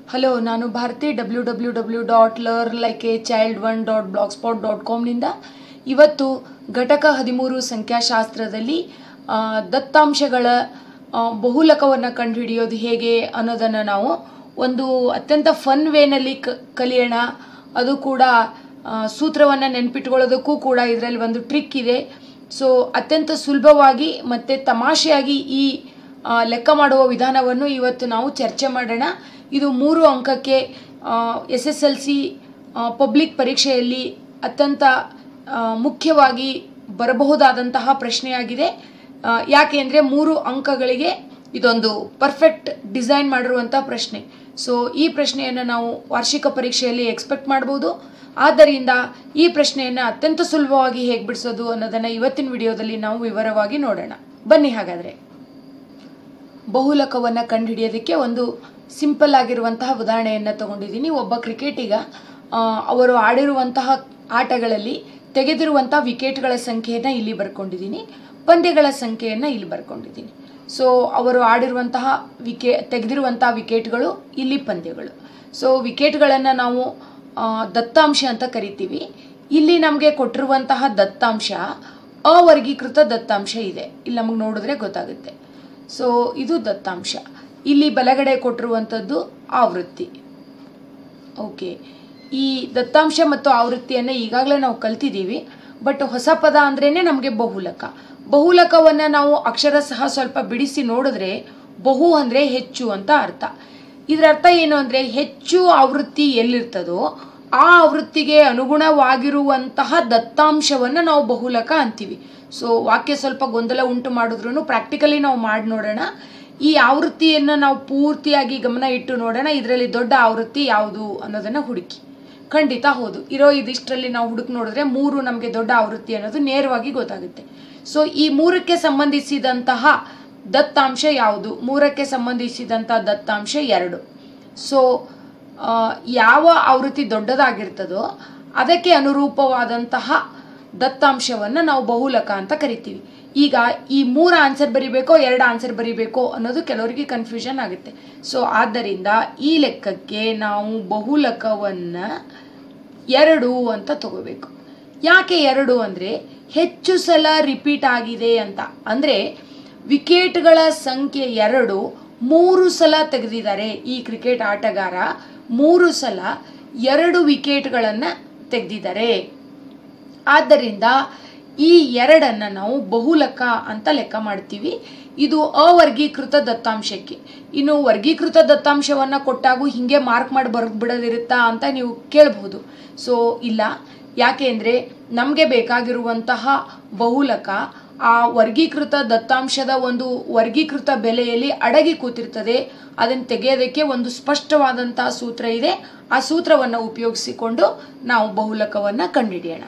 hello ನಾನು Bharathi W W W dot learn like a child one dot Blogspot dot ಕಾಮ್ನಿಂದ ಇವತ್ತು ಘಟಕ ಹದಿಮೂರು ಸಂಖ್ಯಾಶಾಸ್ತ್ರದಲ್ಲಿ ಆ, ದತ್ತಾಂಶಗಳ ಆ, ಬಹುಲಕವನ್ನು ಕಂಡುಹಿಡಿಯೋದು ಹೇಗೆ ಅನ್ನೋದನ್ನು ನಾವು ಒಂದು ಅತ್ಯಂತ ಫನ್ ವೇನಲ್ಲಿ ಕ ಕಲಿಯೋಣ ಅದು ಕೂಡ ಸೂತ್ರವನ್ನು ನೆನ್ಪಿಟ್ಕೊಳ್ಳೋದಕ್ಕೂ ಕೂಡ ಇದರಲ್ಲಿ ಒಂದು ಟ್ರಿಕ್ ಇದೆ ಸೊ ಅತ್ಯಂತ ಸುಲಭವಾಗಿ ಮತ್ತು ತಮಾಷೆಯಾಗಿ ಈ ಆ, ಲೆಕ್ಕ ಮಾಡುವ ವಿಧಾನವನ್ನು ಇವತ್ತು ನಾವು ಚರ್ಚೆ ಮಾಡೋಣ ಇದು ಮೂರು ಅಂಕಕ್ಕೆ S S L C public ಪರೀಕ್ಷೆಯಲ್ಲಿ ಅತ್ಯಂತ ಆ, ಮುಖ್ಯವಾಗಿ ಬರಬಹುದಾದಂತಹ ಪ್ರಶ್ನೆಯಾಗಿದೆ ಆ, ಯಾಕೆ ಅಂದರೆ ಮೂರು ಅಂಕಗಳಿಗೆ ಇದೊಂದು ಪರ್ಫೆಕ್ಟ್ ಡಿಸೈನ್ ಮಾಡಿರುವಂಥ ಪ್ರಶ್ನೆ ಸೊ ಈ ಪ್ರಶ್ನೆಯನ್ನು ನಾವು ವಾರ್ಷಿಕ ಪರೀಕ್ಷೆಯಲ್ಲಿ ಎಕ್ಸ್ಪೆಕ್ಟ್ ಮಾಡ್ಬೋದು ಆದ್ದರಿಂದ ಈ ಪ್ರಶ್ನೆಯನ್ನು ಅತ್ಯಂತ ಸುಲಭವಾಗಿ ಹೇಗೆ ಬಿಡಿಸೋದು ಅನ್ನೋದನ್ನು ಇವತ್ತಿನ ವಿಡಿಯೋದಲ್ಲಿ ನಾವು ವಿವರವಾಗಿ ನೋಡೋಣ ಬನ್ನಿ ಹಾಗಾದರೆ ಬಹುಲಕವನ್ನು ಕಂಡುಹಿಡಿಯೋದಕ್ಕೆ ಒಂದು ಸಿಂಪಲ್ ಆಗಿರುವಂತಹ ಉದಾಹರಣೆಯನ್ನು ತಗೊಂಡಿದ್ದೀನಿ ಒಬ್ಬ ಕ್ರಿಕೆಟಿಗ ಆ, ಅವರು ಆಡಿರುವಂತಹ ಆಟಗಳಲ್ಲಿ ತೆಗೆದಿರುವಂಥ ವಿಕೆಟ್ಗಳ ಸಂಖ್ಯೆಯನ್ನು ಇಲ್ಲಿ ಬರ್ಕೊಂಡಿದ್ದೀನಿ ಪಂದ್ಯಗಳ ಸಂಖ್ಯೆಯನ್ನು ಇಲ್ಲಿ ಬರ್ಕೊಂಡಿದ್ದೀನಿ ಸೊ ಅವರು ಆಡಿರುವಂತಹ ವಿಕೆ ತೆಗೆದಿರುವಂತಹ ವಿಕೆಟ್ಗಳು ಇಲ್ಲಿ ಪಂದ್ಯಗಳು ಸೊ ವಿಕೆಟ್ಗಳನ್ನು ನಾವು ಆ, ದತ್ತಾಂಶ ಅಂತ ಕರಿತೀವಿ ಇಲ್ಲಿ ನಮಗೆ ಕೊಟ್ಟಿರುವಂತಹ ದತ್ತಾಂಶ ಅವರ್ಗೀಕೃತ ದತ್ತಾಂಶ ಇದೆ ಇಲ್ಲಿ ನಮಗೆ ನೋಡಿದ್ರೆ ಗೊತ್ತಾಗುತ್ತೆ ಸೊ ಇದು ದತ್ತಾಂಶ ಇಲ್ಲಿ ಬಲಗಡೆ ಕೊಟ್ಟಿರುವಂಥದ್ದು ಆವೃತ್ತಿ ಓಕೆ ಈ ದತ್ತಾಂಶ ಮತ್ತು ಆವೃತ್ತಿಯನ್ನು ಈಗಾಗಲೇ ನಾವು ಕಲ್ತಿದ್ದೀವಿ ಬಟ್ ಹೊಸ ಪದ ಅಂದ್ರೇ ನಮಗೆ ಬಹುಲಕ ಬಹುಲಕವನ್ನು ನಾವು ಅಕ್ಷರ ಸಹ ಸ್ವಲ್ಪ ಬಿಡಿಸಿ ನೋಡಿದ್ರೆ ಬಹು ಅಂದರೆ ಹೆಚ್ಚು ಅಂತ ಅರ್ಥ ಇದರ ಅರ್ಥ ಏನು ಅಂದರೆ ಹೆಚ್ಚು ಆವೃತ್ತಿ ಎಲ್ಲಿರ್ತದೋ ಆ ಆವೃತ್ತಿಗೆ ಅನುಗುಣವಾಗಿರುವಂತಹ ದತ್ತಾಂಶವನ್ನು ನಾವು ಬಹುಲಕ ಅಂತೀವಿ ಸೊ ವಾಕ್ಯ ಸ್ವಲ್ಪ ಗೊಂದಲ ಉಂಟು ಮಾಡಿದ್ರು ಪ್ರಾಕ್ಟಿಕಲಿ ನಾವು ಮಾಡಿ ನೋಡೋಣ ಈ ಆವೃತ್ತಿಯನ್ನು ನಾವು ಪೂರ್ತಿಯಾಗಿ ಗಮನ ಇಟ್ಟು ನೋಡೋಣ ಇದರಲ್ಲಿ ದೊಡ್ಡ ಆವೃತ್ತಿ ಯಾವುದು ಅನ್ನೋದನ್ನು ಹುಡುಕಿ ಖಂಡಿತ ಹೌದು ಇರೋ ಇದಿಷ್ಟರಲ್ಲಿ ನಾವು ಹುಡುಕಿ ನೋಡಿದ್ರೆ ಮೂರು ನಮಗೆ ದೊಡ್ಡ ಆವೃತ್ತಿ ಅನ್ನೋದು ನೇರವಾಗಿ ಗೊತ್ತಾಗುತ್ತೆ ಸೊ ಈ ಮೂರಕ್ಕೆ ಸಂಬಂಧಿಸಿದಂತಹ ದತ್ತಾಂಶ ಯಾವುದು ಮೂರಕ್ಕೆ ಸಂಬಂಧಿಸಿದಂಥ ದತ್ತಾಂಶ ಎರಡು ಸೊ ಆ, ಯಾವ ಆವೃತ್ತಿ ದೊಡ್ಡದಾಗಿರ್ತದೋ ಅದಕ್ಕೆ ಅನುರೂಪವಾದಂತಹ ದತ್ತಾಂಶವನ್ನು ನಾವು ಬಹುಲಕ ಅಂತ ಕರಿತೀವಿ ಈಗ ಈ ಮೂರು ಆನ್ಸರ್ ಬರಿಬೇಕೋ ಎರಡು ಆನ್ಸರ್ ಬರಿಬೇಕೋ ಅನ್ನೋದು ಕೆಲವರಿಗೆ ಕನ್ಫ್ಯೂಷನ್ ಆಗುತ್ತೆ ಸೊ ಆದ್ದರಿಂದ ಈ ಲೆಕ್ಕಕ್ಕೆ ನಾವು ಬಹುಲಕವನ್ನು ಎರಡು ಅಂತ ತಗೋಬೇಕು ಯಾಕೆ ಎರಡು ಅಂದರೆ ಹೆಚ್ಚು ಸಲ ರಿಪೀಟ್ ಆಗಿದೆ ಅಂತ ಅಂದರೆ ವಿಕೆಟ್ಗಳ ಸಂಖ್ಯೆ ಎರಡು ಮೂರು ಸಲ ತೆಗೆದಿದ್ದಾರೆ ಈ ಕ್ರಿಕೆಟ್ ಆಟಗಾರ ಮೂರು ಸಲ ಎರಡು ವಿಕೆಟ್ಗಳನ್ನು ತೆಗೆದಿದ್ದಾರೆ ಆದ್ದರಿಂದ ಈ ಎರಡನ್ನು ನಾವು ಬಹುಲಕ ಅಂತ ಲೆಕ್ಕ ಮಾಡ್ತೀವಿ ಇದು ಅವರ್ಗೀಕೃತ ದತ್ತಾಂಶಕ್ಕೆ ಇನ್ನು ವರ್ಗೀಕೃತ ದತ್ತಾಂಶವನ್ನು ಕೊಟ್ಟಾಗೂ ಹಿಂಗೆ ಮಾರ್ಕ್ ಮಾಡಿ ಬರ್ದು ಬಿಡೋದಿರುತ್ತಾ ಅಂತ ನೀವು ಕೇಳಬಹುದು ಸೊ ಇಲ್ಲ ಯಾಕೆ ಅಂದರೆ ನಮಗೆ ಬೇಕಾಗಿರುವಂತಹ ಬಹುಲಕ ಆ ವರ್ಗೀಕೃತ ದತ್ತಾಂಶದ ಒಂದು ವರ್ಗೀಕೃತ ಬೆಲೆಯಲ್ಲಿ ಅಡಗಿ ಕೂತಿರ್ತದೆ ಅದನ್ನು ತೆಗೆಯೋದಕ್ಕೆ ಒಂದು ಸ್ಪಷ್ಟವಾದಂತಹ ಸೂತ್ರ ಇದೆ ಆ ಸೂತ್ರವನ್ನು ಉಪಯೋಗಿಸಿಕೊಂಡು ನಾವು ಬಹುಲಕವನ್ನು ಕಂಡುಹಿಡಿಯೋಣ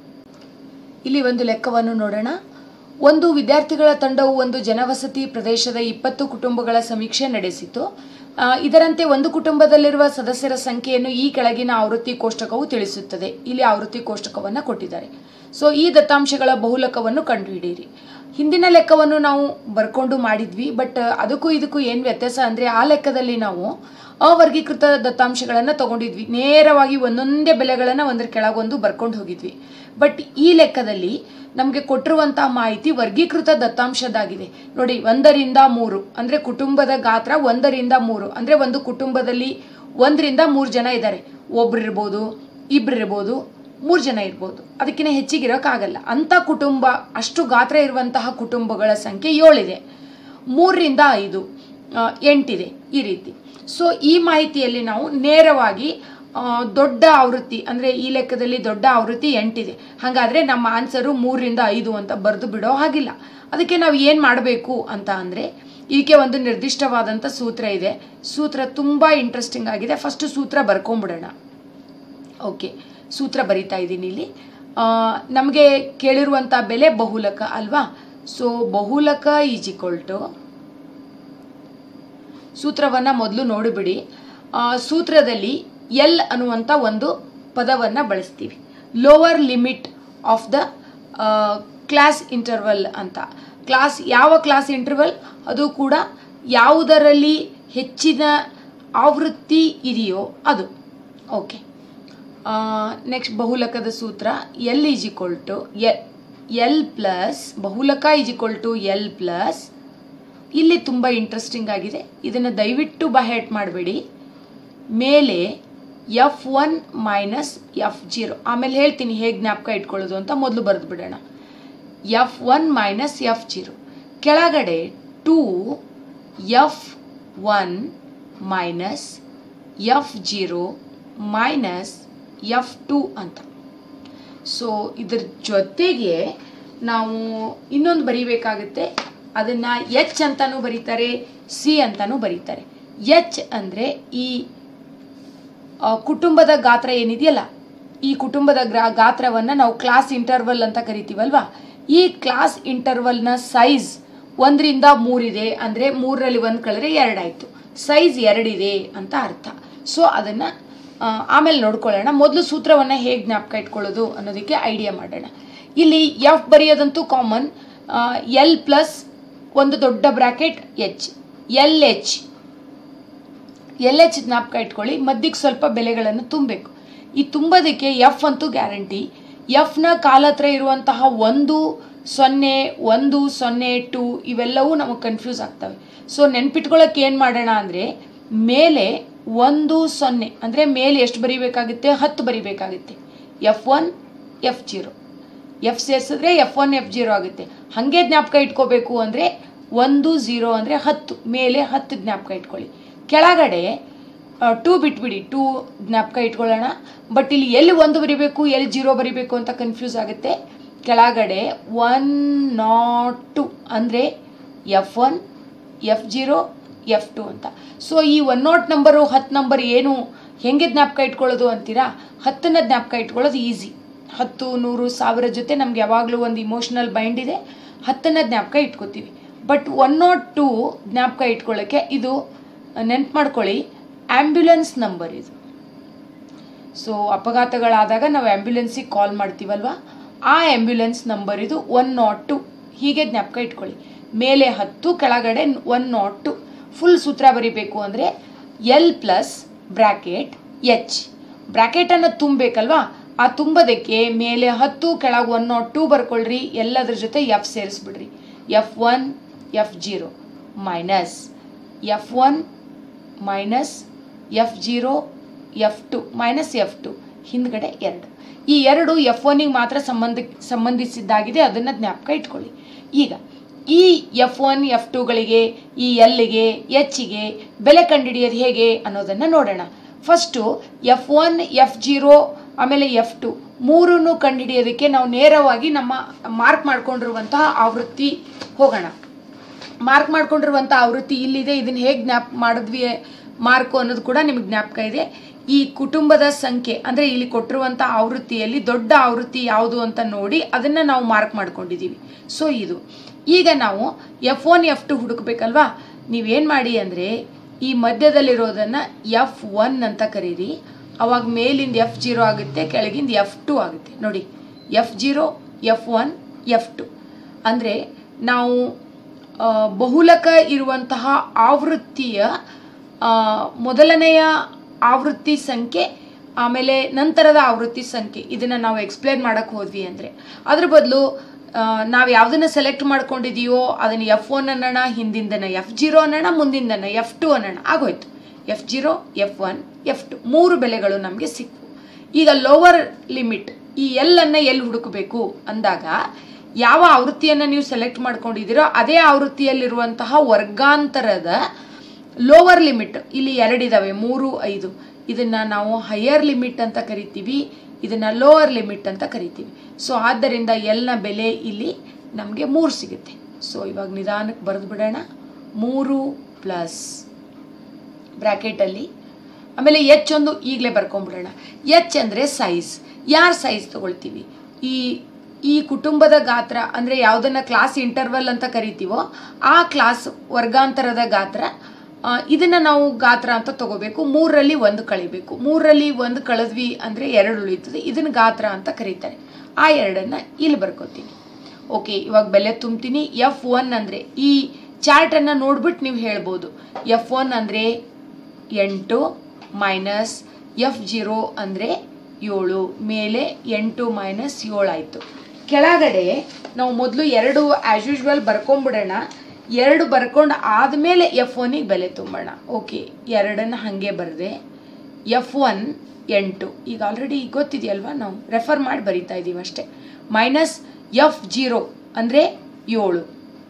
ಇಲ್ಲಿ ಒಂದು ಲೆಕ್ಕವನ್ನು ನೋಡೋಣ ಒಂದು ವಿದ್ಯಾರ್ಥಿಗಳ ತಂಡವು ಒಂದು ಜನವಸತಿ ಪ್ರದೇಶದ ಇಪ್ಪತ್ತು ಕುಟುಂಬಗಳ ಸಮೀಕ್ಷೆ ನಡೆಸಿತು ಆ, ಇದರಂತೆ ಒಂದು ಕುಟುಂಬದಲ್ಲಿರುವ ಸದಸ್ಯರ ಸಂಖ್ಯೆಯನ್ನು ಈ ಕೆಳಗಿನ ಆವೃತ್ತಿ ಕೋಷ್ಟಕವು ತಿಳಿಸುತ್ತದೆ ಇಲ್ಲಿ ಆವೃತ್ತಿ ಕೋಷ್ಟಕವನ್ನು ಕೊಟ್ಟಿದ್ದಾರೆ ಸೊ ಈ ದತ್ತಾಂಶಗಳ ಬಹುಲಕವನ್ನು ಕಂಡುಹಿಡಿಯಿರಿ ಹಿಂದಿನ ಲೆಕ್ಕವನ್ನು ನಾವು ಬರ್ಕೊಂಡು ಮಾಡಿದ್ವಿ ಬಟ್ ಅದಕ್ಕೂ ಇದಕ್ಕೂ ಏನು ವ್ಯತ್ಯಾಸ ಅಂದರೆ ಆ ಲೆಕ್ಕದಲ್ಲಿ ನಾವು ಅವರ್ಗೀಕೃತ ದತ್ತಾಂಶಗಳನ್ನು ತಗೊಂಡಿದ್ವಿ ನೇರವಾಗಿ ಒಂದೊಂದೇ ಬೆಲೆಗಳನ್ನು ಒಂದರ ಕೆಳಗೊಂದು ಬರ್ಕೊಂಡು ಹೋಗಿದ್ವಿ ಬಟ್ ಈ ಲೆಕ್ಕದಲ್ಲಿ ನಮಗೆ ಕೊಟ್ಟಿರುವಂತಹ ಮಾಹಿತಿ ವರ್ಗೀಕೃತ ದತ್ತಾಂಶದಾಗಿದೆ ನೋಡಿ ಒಂದರಿಂದ ಮೂರು ಅಂದರೆ ಕುಟುಂಬದ ಗಾತ್ರ ಒಂದರಿಂದ ಮೂರು ಅಂದರೆ ಒಂದು ಕುಟುಂಬದಲ್ಲಿ ಒಂದರಿಂದ ಮೂರು ಜನ ಇದ್ದಾರೆ ಒಬ್ರು ಇರ್ಬೋದು ಇಬ್ರು ಇರ್ಬೋದು ಮೂರು ಜನ ಇರ್ಬೋದು ಅದಕ್ಕಿಂತ ಹೆಚ್ಚಿಗೆ ಇರೋಕ್ಕಾಗಲ್ಲ ಅಂಥ ಕುಟುಂಬ ಅಷ್ಟು ಗಾತ್ರ ಇರುವಂತಹ ಕುಟುಂಬಗಳ ಸಂಖ್ಯೆ ಏಳಿದೆ ಮೂರರಿಂದ ಐದು ಆ, ಎಂಟಿದೆ ಈ ರೀತಿ ಸೊ ಈ ಮಾಹಿತಿಯಲ್ಲಿ ನಾವು ನೇರವಾಗಿ ಆ, ದೊಡ್ಡ ಆವೃತ್ತಿ ಅಂದರೆ ಈ ಲೆಕ್ಕದಲ್ಲಿ ದೊಡ್ಡ ಆವೃತ್ತಿ ಎಂಟಿದೆ ಹಾಗಾದರೆ ನಮ್ಮ ಆನ್ಸರು ಮೂರರಿಂದ ಐದು ಅಂತ ಬರೆದು ಬಿಡೋ ಹಾಗಿಲ್ಲ ಅದಕ್ಕೆ ನಾವು ಏನು ಮಾಡಬೇಕು ಅಂತ ಅಂದರೆ ಇದಕ್ಕೆ ಒಂದು ನಿರ್ದಿಷ್ಟವಾದಂಥ ಸೂತ್ರ ಇದೆ ಸೂತ್ರ ತುಂಬ ಇಂಟ್ರೆಸ್ಟಿಂಗ್ ಆಗಿದೆ ಫಸ್ಟ್ ಸೂತ್ರ ಬರ್ಕೊಂಬಿಡೋಣ ಓಕೆ ಸೂತ್ರ ಬರಿತಾ ಇದ್ದೀನಿ ಇಲ್ಲಿ ನಮಗೆ ಕೇಳಿರುವಂಥ ಬೆಲೆ ಬಹುಲಕ ಅಲ್ವಾ ಸೊ ಬಹುಲಕ ಈಸ್ ಈಕ್ವಲ್ ಟು ಸೂತ್ರವನ್ನು ಮೊದಲು ನೋಡಿಬಿಡಿ ಆ, ಸೂತ್ರದಲ್ಲಿ ಎಲ್ ಅನ್ನುವಂಥ ಒಂದು ಪದವನ್ನು ಬಳಸ್ತೀವಿ lower limit of the class interval ಅಂತ ಕ್ಲಾಸ್ ಯಾವ ಕ್ಲಾಸ್ ಇಂಟರ್ವಲ್ ಅದು ಕೂಡ ಯಾವುದರಲ್ಲಿ ಹೆಚ್ಚಿನ ಆವೃತ್ತಿ ಇದೆಯೋ ಅದು ಓಕೆ ನೆಕ್ಸ್ಟ್ ಬಹುಲಕದ ಸೂತ್ರ L is equal to L plus ಬಹುಲಕ is equal to L plus ಇಲ್ಲಿ ತುಂಬ ಇಂಟ್ರೆಸ್ಟಿಂಗ್ ಆಗಿದೆ ಇದನ್ನು ದಯವಿಟ್ಟು ಬಹೆಟ್ ಮಾಡಬೇಡಿ ಮೇಲೆ F one minus F zero ಆಮೇಲೆ ಹೇಳ್ತೀನಿ ಹೇಗೆ ಜ್ಞಾಪಕ ಇಟ್ಕೊಳ್ಳೋದು ಅಂತ ಮೊದಲು ಬರೆದು ಬಿಡೋಣ F one minus F zero ಕೆಳಗಡೆ two F one minus F zero minus F two ಅಂತ ಸೊ ಇದ್ರ ಜೊತೆಗೆ ನಾವು ಇನ್ನೊಂದು ಬರೀಬೇಕಾಗುತ್ತೆ ಅದನ್ನು ಎಚ್ ಅಂತಾನೂ ಬರೀತಾರೆ ಸಿ ಅಂತಾನೂ ಬರೀತಾರೆ ಎಚ್ ಅಂದರೆ ಈ ಆ, ಕುಟುಂಬದ ಗಾತ್ರ ಏನಿದೆಯಲ್ಲ ಈ ಕುಟುಂಬದ ಗ್ರಾ ಗಾತ್ರವನ್ನು ನಾವು ಕ್ಲಾಸ್ ಇಂಟರ್ವಲ್ ಅಂತ ಕರಿತೀವಲ್ವಾ ಈ ಕ್ಲಾಸ್ ಇಂಟರ್ವಲ್ನ ಸೈಜ್ ಒಂದರಿಂದ ಮೂರಿದೆ ಅಂದರೆ ಮೂರರಲ್ಲಿ ಒಂದು ಕಳೆದ್ರೆ ಎರಡಾಯಿತು ಸೈಜ್ ಎರಡಿದೆ ಅಂತ ಅರ್ಥ ಸೊ ಅದನ್ನು ಆಮೇಲೆ ನೋಡ್ಕೊಳ್ಳೋಣ ಮೊದಲು ಸೂತ್ರವನ್ನು ಹೇಗೆ ಜ್ಞಾಪಕ ಇಟ್ಕೊಳ್ಳೋದು ಅನ್ನೋದಕ್ಕೆ ಐಡಿಯಾ ಮಾಡೋಣ ಇಲ್ಲಿ ಎಫ್ ಬರೆಯೋದಂತೂ ಕಾಮನ್ ಎಲ್ ಪ್ಲಸ್ ಒಂದು ದೊಡ್ಡ bracket H L H L H ಜ್ಞಾಪಕ ಇಟ್ಕೊಳ್ಳಿ ಮಧ್ಯಕ್ಕೆ ಸ್ವಲ್ಪ ಬೆಲೆಗಳನ್ನು ತುಂಬಬೇಕು ಈ ತುಂಬೋದಕ್ಕೆ ಎಫ್ ಅಂತೂ ಗ್ಯಾರಂಟಿ ಎಫ್ನ ಕಾಲ ಹತ್ರ ಇರುವಂತಹ ಒಂದು ಸೊನ್ನೆ ಒಂದು ಸೊನ್ನೆ ಟು ಇವೆಲ್ಲವೂ ನಮಗೆ ಕನ್ಫ್ಯೂಸ್ ಆಗ್ತವೆ ಸೊ ನೆನ್ಪಿಟ್ಕೊಳ್ಳೋಕೆ ಏನು ಮಾಡೋಣ ಅಂದರೆ ಮೇಲೆ ಒಂದು ಸೊನ್ನೆ ಅಂದರೆ ಮೇಲೆ ಎಷ್ಟು ಬರಿಬೇಕಾಗುತ್ತೆ ಹತ್ತು ಬರಿಬೇಕಾಗುತ್ತೆ F one F zero F ಸೇರಿಸಿದ್ರೆ ಎಫ್ ಒನ್ ಎಫ್ ಜೀರೋ ಆಗುತ್ತೆ ಹಾಗೆ ಜ್ಞಾಪಕ ಇಟ್ಕೋಬೇಕು ಅಂದರೆ ಒಂದು ಝೀರೋ ಅಂದರೆ ಹತ್ತು ಮೇಲೆ ಹತ್ತು ಜ್ಞಾಪಕ ಇಟ್ಕೊಳ್ಳಿ ಕೆಳಗಡೆ ಟೂ ಬಿಟ್ಬಿಡಿ ಟೂ ಜ್ಞಾಪಕ ಇಟ್ಕೊಳ್ಳೋಣ ಬಟ್ ಇಲ್ಲಿ ಎಲ್ಲಿ ಒಂದು ಬರಿಬೇಕು ಎಲ್ಲಿ ಜೀರೋ ಬರಿಬೇಕು ಅಂತ ಕನ್ಫ್ಯೂಸ್ ಆಗುತ್ತೆ ಕೆಳಗಡೆ ಒನ್ ನಾಟ್ ಟು ಅಂದರೆ F one F zero F two ಅಂತ ಸೊ ಈ ಒನ್ ನಾಟ್ ನಂಬರು ಹತ್ತು ನಂಬರ್ ಏನು ಹೆಂಗೆ ಜ್ಞಾಪಕ ಇಟ್ಕೊಳ್ಳೋದು ಅಂತೀರಾ ಹತ್ತನ್ನ ಜ್ಞಾಪಕ ಇಟ್ಕೊಳ್ಳೋದು ಈಸಿ ಹತ್ತು ನೂರು ಸಾವಿರ ಜೊತೆ ನಮ್ಗೆ ಯಾವಾಗಲೂ ಒಂದು ಇಮೋಷ್ನಲ್ ಬೈಂಡ್ ಇದೆ ಹತ್ತನ್ನ ಜ್ಞಾಪಕ ಇಟ್ಕೋತೀವಿ ಬಟ್ ಒನ್ ನಾಟ್ ಟು ಜ್ಞಾಪಕ ಇಟ್ಕೊಳ್ಳೋಕ್ಕೆ ಇದು ನೆನ್ಪು ಮಾಡ್ಕೊಳ್ಳಿ ಆ್ಯಂಬ್ಯುಲೆನ್ಸ್ ನಂಬರ್ ಇದು ಸೊ ಅಪಘಾತಗಳಾದಾಗ ನಾವು ಆ್ಯಂಬ್ಯುಲೆನ್ಸಿಗೆ ಕಾಲ್ ಮಾಡ್ತೀವಲ್ವಾ ಆ ಆ್ಯಂಬ್ಯುಲೆನ್ಸ್ ನಂಬರ್ ಇದು ಒನ್ ನಾಟ್ ಟು ಹೀಗೆ ಜ್ಞಾಪಕ ಇಟ್ಕೊಳ್ಳಿ ಮೇಲೆ ಹತ್ತು ಕೆಳಗಡೆ ಒನ್ ನಾಟ್ ಟು ಫುಲ್ ಸೂತ್ರ ಬರಿಬೇಕು ಅಂದರೆ ಎಲ್ ಪ್ಲಸ್ ಬ್ರ್ಯಾಕೆಟ್ ಎಚ್ ಬ್ರ್ಯಾಕೆಟನ್ನು ತುಂಬಬೇಕಲ್ವಾ ಆ ತುಂಬೋದಕ್ಕೆ ಮೇಲೆ ಹತ್ತು ಕೆಳಗೆ ಒನ್ ನಾಟ್ ಟೂ ಬರ್ಕೊಳ್ರಿ ಎಲ್ಲದ್ರ ಜೊತೆ ಎಫ್ ಸೇರಿಸ್ಬಿಡ್ರಿ F one F zero minus F one minus F zero F two minus F two ಹಿಂದ್ಗಡೆ ಎರಡು ಈ ಎರಡು ಎಫ್ ಒನ್ನಿಗೆ ಮಾತ್ರ ಸಂಬಂಧ ಸಂಬಂಧಿಸಿದ್ದಾಗಿದೆ ಅದನ್ನು ಜ್ಞಾಪಕ ಇಟ್ಕೊಳ್ಳಿ ಈಗ ಈ ಎಫ್ ಒನ್ ಎಫ್ ಟುಗಳಿಗೆ ಈ ಎಲ್ಗೆ ಎಚ್ಗೆ ಬೆಲೆ ಕಂಡುಹಿಡಿಯೋದು ಹೇಗೆ ಅನ್ನೋದನ್ನು ನೋಡೋಣ first F one F zero ಆಮೇಲೆ ಎಫ್ ಟು ಮೂರನ್ನು ಕಂಡುಹಿಡಿಯೋದಕ್ಕೆ ನಾವು ನೇರವಾಗಿ ನಮ್ಮ ಮಾರ್ಕ್ ಮಾಡ್ಕೊಂಡಿರುವಂತಹ ಆವೃತ್ತಿ ಹೋಗೋಣ ಮಾರ್ಕ್ ಮಾಡ್ಕೊಂಡಿರುವಂಥ ಆವೃತ್ತಿ ಇಲ್ಲಿದೆ ಇದನ್ನು ಹೇಗೆ ಜ್ಞಾಪ ಮಾಡಿದ್ವಿ ಮಾರ್ಕು ಅನ್ನೋದು ಕೂಡ ನಿಮಗೆ ಜ್ಞಾಪಕ ಇದೆ ಈ ಕುಟುಂಬದ ಸಂಖ್ಯೆ ಅಂದರೆ ಇಲ್ಲಿ ಕೊಟ್ಟಿರುವಂಥ ಆವೃತ್ತಿಯಲ್ಲಿ ದೊಡ್ಡ ಆವೃತ್ತಿ ಯಾವುದು ಅಂತ ನೋಡಿ ಅದನ್ನು ನಾವು ಮಾರ್ಕ್ ಮಾಡ್ಕೊಂಡಿದ್ದೀವಿ ಸೊ ಇದು ಈಗ ನಾವು ಎಫ್ ಒನ್ ಎಫ್ ಟು ಹುಡುಕ್ಬೇಕಲ್ವಾ ನೀವೇನು ಮಾಡಿ ಅಂದರೆ ಈ ಮಧ್ಯದಲ್ಲಿರೋದನ್ನು ಎಫ್ ಒನ್ ಅಂತ ಕರೀರಿ ಅವಾಗ ಮೇಲಿಂದ ಎಫ್ ಜೀರೋ ಆಗುತ್ತೆ ಕೆಳಗಿಂದ ಎಫ್ ಟು ಆಗುತ್ತೆ ನೋಡಿ F zero F one F two ಅಂದರೆ ನಾವು ಆ, ಬಹುಲಕ ಇರುವಂತಹ ಆವೃತ್ತಿಯ ಆ, ಮೊದಲನೆಯ ಆವೃತ್ತಿ ಸಂಖ್ಯೆ ಆಮೇಲೆ ನಂತರದ ಆವೃತ್ತಿ ಸಂಖ್ಯೆ ಇದನ್ನು ನಾವು ಎಕ್ಸ್ಪ್ಲೇನ್ ಮಾಡೋಕ್ಕೆ ಹೋದ್ವಿ ಅಂದರೆ ಅದ್ರ ಬದಲು ನಾವು ಯಾವುದನ್ನ ಸೆಲೆಕ್ಟ್ ಮಾಡ್ಕೊಂಡಿದೀವೋ ಅದನ್ನು ಎಫ್ ಒನ್ ಅನ್ನೋಣ ಹಿಂದಿಂದನ ಎಫ್ ಜೀರೋ ಅನ್ನೋಣ ಮುಂದಿಂದನ ಎಫ್ ಟು ಅನ್ನೋಣ ಆಗೋಯ್ತು F zero F one F two ಮೂರು ಬೆಲೆಗಳು ನಮಗೆ ಸಿಕ್ವು ಈಗ ಲೋವರ್ ಲಿಮಿಟ್ ಈ ಎಲ್ಲನ್ನು ಎಲ್ಲಿ ಹುಡುಕಬೇಕು ಅಂದಾಗ ಯಾವ ಆವೃತ್ತಿಯನ್ನು ನೀವು ಸೆಲೆಕ್ಟ್ ಮಾಡ್ಕೊಂಡಿದ್ದೀರೋ ಅದೇ ಆವೃತ್ತಿಯಲ್ಲಿರುವಂತಹ ವರ್ಗಾಂತರದ ಲೋವರ್ ಲಿಮಿಟ್ ಇಲ್ಲಿ ಎರಡಿದಾವೆ ಮೂರು ಐದು ಇದನ್ನು ನಾವು ಹೈಯರ್ ಲಿಮಿಟ್ ಅಂತ ಕರಿತೀವಿ ಇದನ್ನು ಲೋವರ್ ಲಿಮಿಟ್ ಅಂತ ಕರಿತೀವಿ ಸೊ ಆದ್ದರಿಂದ ಎಲ್ನ ಬೆಲೆ ಇಲ್ಲಿ ನಮಗೆ ಮೂರು ಸಿಗುತ್ತೆ ಸೊ ಇವಾಗ ನಿಧಾನಕ್ಕೆ ಬರೆದು ಬಿಡೋಣ ಮೂರು ಪ್ಲಸ್ ಬ್ರ್ಯಾಕೆಟಲ್ಲಿ ಆಮೇಲೆ ಎಚ್ ಒಂದು ಈಗಲೇ ಬರ್ಕೊಂಬಿಡೋಣ ಎಚ್ ಅಂದರೆ ಸೈಜ್ ಯಾರು ಸೈಜ್ ತಗೊಳ್ತೀವಿ ಈ ಈ ಕುಟುಂಬದ ಗಾತ್ರ ಅಂದರೆ ಯಾವುದನ್ನು ಕ್ಲಾಸ್ ಇಂಟರ್ವಲ್ ಅಂತ ಕರಿತೀವೋ ಆ ಕ್ಲಾಸ್ ವರ್ಗಾಂತರದ ಗಾತ್ರ ಆ, ಇದನ್ನ ನಾವು ಗಾತ್ರ ಅಂತ ತಗೋಬೇಕು ಮೂರರಲ್ಲಿ ಒಂದು ಕಳಿಬೇಕು ಮೂರರಲ್ಲಿ ಒಂದು ಕಳೆದ್ವಿ ಅಂದರೆ ಎರಡು ಉಳಿತದೆ ಇದನ್ನ ಗಾತ್ರ ಅಂತ ಕರೀತಾರೆ ಆ ಎರಡನ್ನ ಇಲ್ಲಿ ಬರ್ಕೋತೀನಿ ಓಕೆ ಇವಾಗ ಬೆಲೆ ತುಂಬ್ತೀನಿ ಎಫ್ ಒನ್ ಅಂದರೆ ಈ ಚಾರ್ಟನ್ನು ನೋಡ್ಬಿಟ್ಟು ನೀವು ಹೇಳ್ಬೋದು ಎಫ್ ಒನ್ ಅಂದರೆ ಎಂಟು ಮೈನಸ್ ಎಫ್ ಜೀರೋ ಅಂದರೆ ಏಳು ಮೇಲೆ ಎಂಟು ಮೈನಸ್ ಏಳು ಆಯಿತು ಕೆಳಗಡೆ ನಾವು ಮೊದಲು ಎರಡು ಆ್ಯಸ್ ಯೂಶ್ವಲ್ ಬರ್ಕೊಂಬಿಡೋಣ ಎರಡು ಬರ್ಕೊಂಡು ಆದಮೇಲೆ ಎಫ್ ಒನಿಗೆ ಬೆಲೆ ತುಂಬೋಣ ಓಕೆ ಎರಡನ್ನು ಹಾಗೆ ಬರೆದೆ ಎಫ್ ಒನ್ ಎಂಟು ಈಗ ಆಲ್ರೆಡಿ ಗೊತ್ತಿದೆಯಲ್ವಾ ನಾವು ರೆಫರ್ ಮಾಡಿ ಬರಿತಾ ಇದ್ದೀವಿ ಅಷ್ಟೇ ಮೈನಸ್ ಎಫ್ ಜೀರೋ ಅಂದರೆ ಏಳು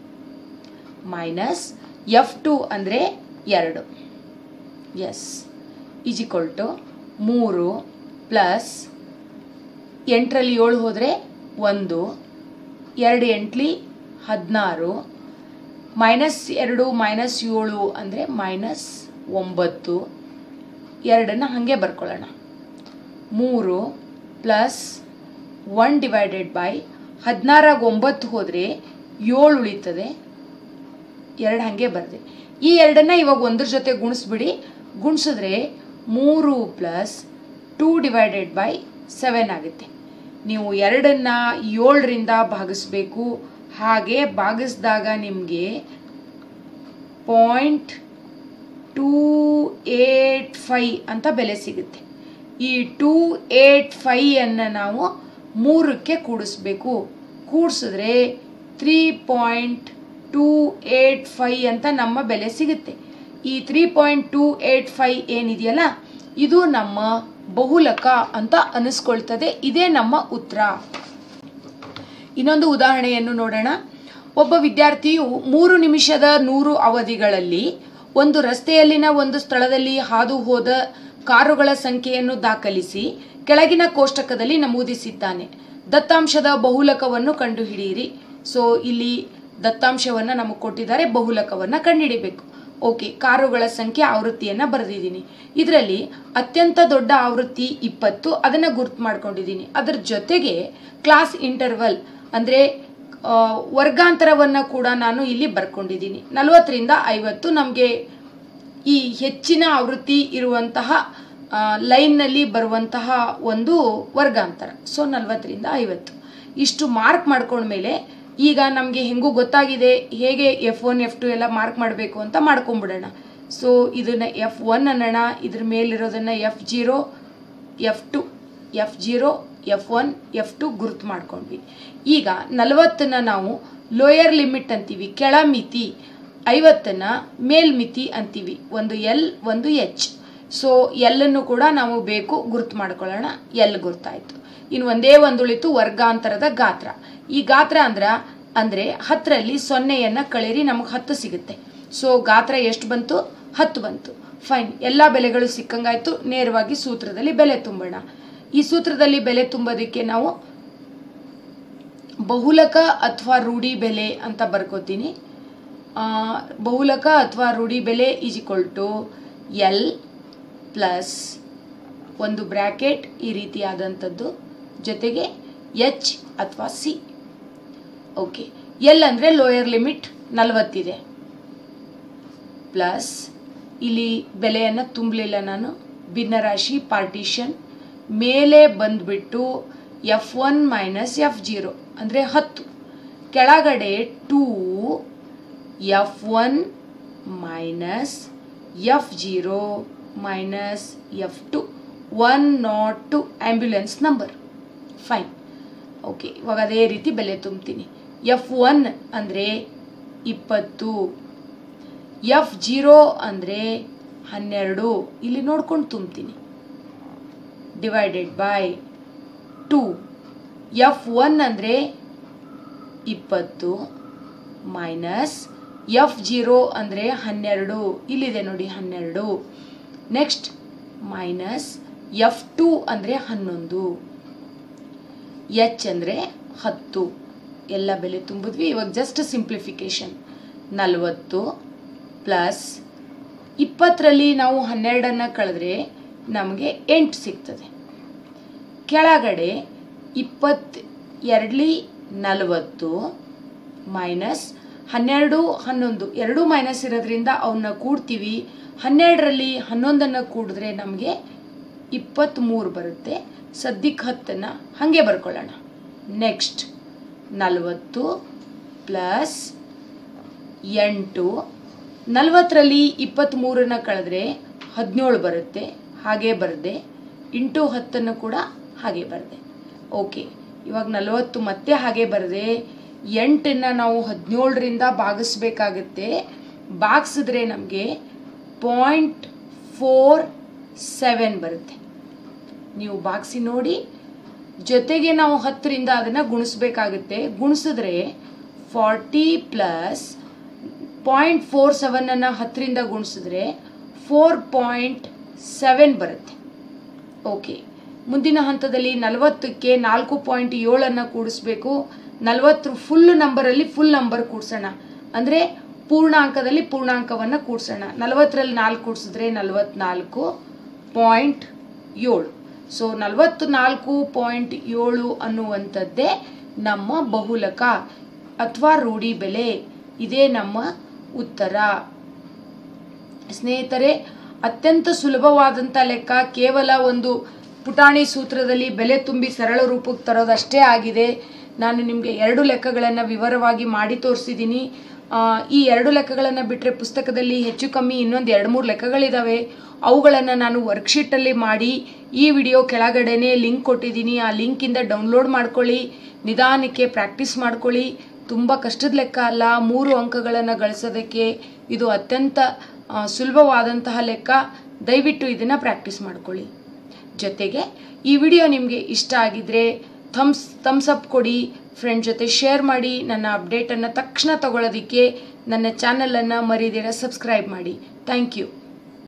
ಮೈನಸ್ ಎಫ್ ಟು ಅಂದರೆ ಎರಡು ಎಸ್ ಈಜಿಕ್ವಲ್ ಟು ಮೂರು ಪ್ಲಸ್ ಎಂಟರಲ್ಲಿ ಏಳು ಹೋದರೆ ಒಂದು ಎರಡು ಎಂಟ್ಲಿ ಹದಿನಾರು ಮೈನಸ್ ಎರಡು ಮೈನಸ್ ಏಳು ಅಂದರೆ ಮೈನಸ್ ಒಂಬತ್ತು ಎರಡನ್ನು ಹಾಗೆ ಬರ್ಕೊಳ್ಳೋಣ ಮೂರು ಪ್ಲಸ್ ಒನ್ ಡಿವೈಡೆಡ್ ಬೈ ಹದಿನಾರಾಗ ಒಂಬತ್ತು ಹೋದರೆ ಏಳು ಉಳಿತದೆ ಎರಡು ಹಾಗೆ ಬರದೆ ಈ ಎರಡನ್ನ ಇವಾಗ ಒಂದ್ರ ಜೊತೆ ಗುಣಿಸ್ಬಿಡಿ ಗುಣಿಸಿದ್ರೆ ಮೂರು plus two divided by seven ಆಗುತ್ತೆ ನೀವು ಎರಡನ್ನ ಏಳರಿಂದ ಭಾಗಿಸ್ಬೇಕು ಹಾಗೆ ಭಾಗಿಸಿದಾಗ ನಿಮಗೆ ಪಾಯಿಂಟ್ ಟೂ ಏಟ್ ಫೈ ಅಂತ ಬೆಲೆ ಸಿಗುತ್ತೆ ಈ ಟೂ ಏಟ್ ಫೈಯನ್ನು ನಾವು ಮೂರಕ್ಕೆ ಕೂಡಿಸ್ಬೇಕು ಕೂಡಿಸಿದ್ರೆ three point two eight five ಅಂತ ನಮ್ಮ ಬೆಲೆ ಸಿಗುತ್ತೆ ಈ three point two eight five ಏನಿದೆಯಲ್ಲ ಇದು ನಮ್ಮ ಬಹುಲಕ ಅಂತ ಅನಿಸ್ಕೊಳ್ತದೆ ಇದೇ ನಮ್ಮ ಉತ್ತರ ಇನ್ನೊಂದು ಉದಾಹರಣೆಯನ್ನು ನೋಡೋಣ ಒಬ್ಬ ವಿದ್ಯಾರ್ಥಿಯು ಮೂರು ನಿಮಿಷದ ನೂರು ಅವಧಿಗಳಲ್ಲಿ ಒಂದು ರಸ್ತೆಯಲ್ಲಿನ ಒಂದು ಸ್ಥಳದಲ್ಲಿ ಹಾದು ಹೋದ ಕಾರುಗಳ ಸಂಖ್ಯೆಯನ್ನು ದಾಖಲಿಸಿ ಕೆಳಗಿನ ಕೋಷ್ಟಕದಲ್ಲಿ ನಮೂದಿಸಿದ್ದಾನೆ ದತ್ತಾಂಶದ ಬಹುಲಕವನ್ನು ಕಂಡುಹಿಡಿಯಿರಿ ಸೊ ಇಲ್ಲಿ ದತ್ತಾಂಶವನ್ನು ನಮಗೆ ಕೊಟ್ಟಿದ್ದಾರೆ ಬಹುಲಕವನ್ನು ಕಂಡುಹಿಡಿಬೇಕು ಓಕೆ ಕಾರುಗಳ ಸಂಖ್ಯೆ ಆವೃತ್ತಿಯನ್ನು ಬರೆದಿದ್ದೀನಿ ಇದರಲ್ಲಿ ಅತ್ಯಂತ ದೊಡ್ಡ ಆವೃತ್ತಿ ಇಪ್ಪತ್ತು ಅದನ್ನು ಗುರ್ತು ಮಾಡ್ಕೊಂಡಿದ್ದೀನಿ ಅದರ ಜೊತೆಗೆ ಕ್ಲಾಸ್ ಇಂಟರ್ವಲ್ ಅಂದರೆ ವರ್ಗಾಂತರವನ್ನು ಕೂಡ ನಾನು ಇಲ್ಲಿ ಬರ್ಕೊಂಡಿದ್ದೀನಿ ನಲವತ್ತರಿಂದ ಐವತ್ತು ನಮಗೆ ಈ ಹೆಚ್ಚಿನ ಆವೃತ್ತಿ ಇರುವಂತಹ ಲೈನ್ನಲ್ಲಿ ಬರುವಂತಹ ಒಂದು ವರ್ಗಾಂತರ ಸೊ ನಲವತ್ತರಿಂದ ಐವತ್ತು ಇಷ್ಟು ಮಾರ್ಕ್ ಮಾಡ್ಕೊಂಡ್ಮೇಲೆ ಈಗ ನಮಗೆ ಹೆಂಗೂ ಗೊತ್ತಾಗಿದೆ ಹೇಗೆ ಎಫ್ ಒನ್ ಎಫ್ ಟು ಎಲ್ಲ ಮಾರ್ಕ್ ಮಾಡಬೇಕು ಅಂತ ಮಾಡ್ಕೊಂಬಿಡೋಣ ಸೊ ಇದನ್ನು ಎಫ್ ಒನ್ ಅನ್ನೋಣ ಇದ್ರ ಮೇಲಿರೋದನ್ನು F zero F two F zero F one F two ಗುರುತು ಮಾಡ್ಕೊಂಡ್ವಿ ಈಗ ನಲವತ್ತನ್ನು ನಾವು ಲೋಯರ್ ಲಿಮಿಟ್ ಅಂತೀವಿ ಕೆಳ ಮಿತಿ ಐವತ್ತನ್ನು ಮೇಲ್ಮಿತಿ ಅಂತೀವಿ ಒಂದು ಎಲ್ ಒಂದು ಎಚ್ ಸೊ ಎಲ್ಲನ್ನು ಕೂಡ ನಾವು ಬೇಕು ಗುರುತು ಮಾಡ್ಕೊಳ್ಳೋಣ ಎಲ್ ಗುರ್ತಾಯಿತು ಇನ್ನು ಒಂದೇ ಒಂದು ಉಳಿತು ವರ್ಗಾಂತರದ ಗಾತ್ರ ಈ ಗಾತ್ರ ಅಂದ್ರ ಅಂದರೆ ಹತ್ತರಲ್ಲಿ ಸೊನ್ನೆಯನ್ನು ಕಳೀರಿ ನಮಗೆ ಹತ್ತು ಸಿಗುತ್ತೆ ಸೊ ಗಾತ್ರ ಎಷ್ಟು ಬಂತು ಹತ್ತು ಬಂತು ಫೈನ್ ಎಲ್ಲ ಬೆಲೆಗಳು ಸಿಕ್ಕಂಗಾಯ್ತು ನೇರವಾಗಿ ಸೂತ್ರದಲ್ಲಿ ಬೆಲೆ ತುಂಬೋಣ ಈ ಸೂತ್ರದಲ್ಲಿ ಬೆಲೆ ತುಂಬೋದಕ್ಕೆ ನಾವು ಬಹುಲಕ ಅಥವಾ ರೂಢಿ ಬೆಲೆ ಅಂತ ಬರ್ಕೋತೀನಿ ಬಹುಲಕ ಅಥವಾ ರೂಢಿ ಬೆಲೆ is equal to L plus ಒಂದು ಬ್ರ್ಯಾಕೆಟ್ ಈ ರೀತಿಯಾದಂಥದ್ದು ಜೊತೆಗೆ ಎಚ್ ಅಥವಾ ಸಿ ಓಕೆ ಎಲ್ ಅಂದರೆ ಲೋಯರ್ ಲಿಮಿಟ್ ನಲವತ್ತಿದೆ ಪ್ಲಸ್ ಇಲ್ಲಿ ಬೆಲೆಯನ್ನು ತುಂಬಲಿಲ್ಲ ನಾನು ಭಿನ್ನರಾಶಿ ಪಾರ್ಟಿಷನ್ ಮೇಲೆ ಬಂದುಬಿಟ್ಟು F one minus F zero ಅಂದರೆ ಹತ್ತು ಕೆಳಗಡೆ two F one minus F zero minus F two one nought two ambulance number fine okay ಇವಾಗ ಅದೇ ರೀತಿ ಬೆಲೆ ತುಂಬ್ತೀನಿ ಎಫ್ ಒನ್ ಅಂದರೆ ಇಪ್ಪತ್ತು ಎಫ್ ಜೀರೋ ಅಂದರೆ ಹನ್ನೆರಡು ಇಲ್ಲಿ ನೋಡ್ಕೊಂಡು ತುಂಬ್ತೀನಿ divided by two F one ಅಂದರೆ ಇಪ್ಪತ್ತು ಮೈನಸ್ ಎಫ್ ಜೀರೋ ಅಂದರೆ ಹನ್ನೆರಡು ಇಲ್ಲಿದೆ ನೋಡಿ ಹನ್ನೆರಡು ನೆಕ್ಸ್ಟ್ ಮೈನಸ್ ಎಫ್ ಟು ಅಂದರೆ ಹನ್ನೊಂದು ಎಚ್ ಅಂದರೆ ಹತ್ತು ಎಲ್ಲ ಬೆಲೆ ತುಂಬಿದ್ವಿ ಇವಾಗ ಜಸ್ಟ್ ಸಿಂಪ್ಲಿಫಿಕೇಶನ್ ನಲವತ್ತು ಪ್ಲಸ್ ಇಪ್ಪತ್ತರಲ್ಲಿ ನಾವು ಹನ್ನೆರಡನ್ನು ಕಳೆದ್ರೆ ನಮಗೆ ಎಂಟು ಸಿಗ್ತದೆ ಕೆಳಗಡೆ ಇಪ್ಪತ್ತು ಎರಡ್ಲಿ ನಲವತ್ತು ಮೈನಸ್ ಹನ್ನೆರಡು ಹನ್ನೊಂದು ಎರಡೂ ಮೈನಸ್ ಇರೋದ್ರಿಂದ ಅವನ್ನ ಕೂಡ್ತೀವಿ ಹನ್ನೆರಡರಲ್ಲಿ ಹನ್ನೊಂದನ್ನು ಕೂಡಿದ್ರೆ ನಮಗೆ ಇಪ್ಪತ್ತ್ಮೂರು ಬರುತ್ತೆ ಸದ್ಯಕ್ಕೆ ಹತ್ತನ್ನು ಹಾಗೆ ಬರ್ಕೊಳ್ಳೋಣ ನೆಕ್ಸ್ಟ್ ನಲವತ್ತು ಪ್ಲಸ್ ಎಂಟು ನಲವತ್ತರಲ್ಲಿ ಇಪ್ಪತ್ತ್ಮೂರನ್ನು ಕಳೆದ್ರೆ ಹದಿನೇಳು ಬರುತ್ತೆ ಹಾಗೆ ಬರದೆ ಇಂಟು ಹತ್ತನ್ನು ಕೂಡ ಹಾಗೆ ಬರದೆ ಓಕೆ ಇವಾಗ ನಲವತ್ತು ಮತ್ತೆ ಹಾಗೆ ಬರದೆ ಎಂಟನ್ನು ನಾವು ಹದಿನೇಳರಿಂದ ಭಾಗಿಸ್ಬೇಕಾಗತ್ತೆ ಭಾಗಿಸಿದ್ರೆ ನಮಗೆ ಪಾಯಿಂಟ್ ಫೋರ್ ಸೆವೆನ್ ಬರುತ್ತೆ ನೀವು ಭಾಗಿಸಿ ನೋಡಿ ಜೊತೆಗೆ ನಾವು ಹತ್ತರಿಂದ ಅದನ್ನು ಗುಣಿಸ್ಬೇಕಾಗುತ್ತೆ ಗುಣಿಸಿದ್ರೆ ಫಾರ್ಟಿ ಪ್ಲಸ್ ಪಾಯಿಂಟ್ ಫೋರ್ ಸೆವೆನನ್ನು ಹತ್ತರಿಂದ ಗುಣಿಸಿದ್ರೆ ಫೋರ್ ಪಾಯಿಂಟ್ ಸೆವೆನ್ ಬರುತ್ತೆ ಓಕೆ ಮುಂದಿನ ಹಂತದಲ್ಲಿ ನಲವತ್ತಕ್ಕೆ ನಾಲ್ಕು ಪಾಯಿಂಟ್ ಏಳನ್ನು ಕೂಡಿಸ್ಬೇಕು ನಲವತ್ತು ಫುಲ್ ನಂಬರಲ್ಲಿ ಫುಲ್ ನಂಬರ್ ಕೂಡ್ಸೋಣ ಅಂದರೆ ಪೂರ್ಣಾಂಕದಲ್ಲಿ ಪೂರ್ಣಾಂಕವನ್ನು ಕೂಡ್ಸೋಣ ನಲವತ್ತರಲ್ಲಿ ನಾಲ್ಕು ಕೂಡಿಸಿದ್ರೆ ನಲವತ್ನಾಲ್ಕು ಪಾಯಿಂಟ್ ಏಳು ಸೊ ನಲವತ್ತು ನಾಲ್ಕು ಪಾಯಿಂಟ್ ಏಳು ಅನ್ನುವಂಥದ್ದೇ ನಮ್ಮ ಬಹುಲಕ ಅಥವಾ ರೂಢಿ ಬೆಲೆ ಇದೇ ನಮ್ಮ ಉತ್ತರ ಸ್ನೇಹಿತರೆ ಅತ್ಯಂತ ಸುಲಭವಾದಂಥ ಲೆಕ್ಕ ಕೇವಲ ಒಂದು ಪುಟಾಣಿ ಸೂತ್ರದಲ್ಲಿ ಬೆಲೆ ತುಂಬಿ ಸರಳ ರೂಪಕ್ಕೆ ತರೋದಷ್ಟೇ ಆಗಿದೆ ನಾನು ನಿಮಗೆ ಎರಡು ಲೆಕ್ಕಗಳನ್ನು ವಿವರವಾಗಿ ಮಾಡಿ ತೋರಿಸಿದ್ದೀನಿ ಈ ಎರಡು ಲೆಕ್ಕಗಳನ್ನು ಬಿಟ್ಟರೆ ಪುಸ್ತಕದಲ್ಲಿ ಹೆಚ್ಚು ಕಮ್ಮಿ ಇನ್ನೊಂದು ಎರಡು ಮೂರು ಲೆಕ್ಕಗಳಿದ್ದಾವೆ ಅವುಗಳನ್ನು ನಾನು ವರ್ಕ್ಶೀಟಲ್ಲಿ ಮಾಡಿ ಈ ವಿಡಿಯೋ ಕೆಳಗಡೆನೆ ಲಿಂಕ್ ಕೊಟ್ಟಿದ್ದೀನಿ ಆ ಲಿಂಕಿಂದ ಡೌನ್ಲೋಡ್ ಮಾಡ್ಕೊಳ್ಳಿ ನಿಧಾನಕ್ಕೆ ಪ್ರಾಕ್ಟೀಸ್ ಮಾಡ್ಕೊಳ್ಳಿ ತುಂಬ ಕಷ್ಟದ ಲೆಕ್ಕ ಅಲ್ಲ ಮೂರು ಅಂಕಗಳನ್ನು ಗಳಿಸೋದಕ್ಕೆ ಇದು ಅತ್ಯಂತ ಆ, ಸುಲಭವಾದಂತಹ ಲೆಕ್ಕ ದಯವಿಟ್ಟು ಇದನ್ನು ಪ್ರಾಕ್ಟೀಸ್ ಮಾಡ್ಕೊಳ್ಳಿ ಜೊತೆಗೆ ಈ ವಿಡಿಯೋ ನಿಮಗೆ ಇಷ್ಟ ಆಗಿದ್ರೆ ಥಮ್ಸ್ ಥಮ್ಸ್ ಅಪ್ ಕೊಡಿ ಫ್ರೆಂಡ್ ಜೊತೆ ಶೇರ್ ಮಾಡಿ ನನ್ನ ಅಪ್ಡೇಟನ್ನು ತಕ್ಷಣ ತಗೊಳ್ಳೋದಕ್ಕೆ ನನ್ನ ಚಾನಲನ್ನು ಮರಿದಿರ ಸಬ್ಸ್ಕ್ರೈಬ್ ಮಾಡಿ ಥ್ಯಾಂಕ್ ಯು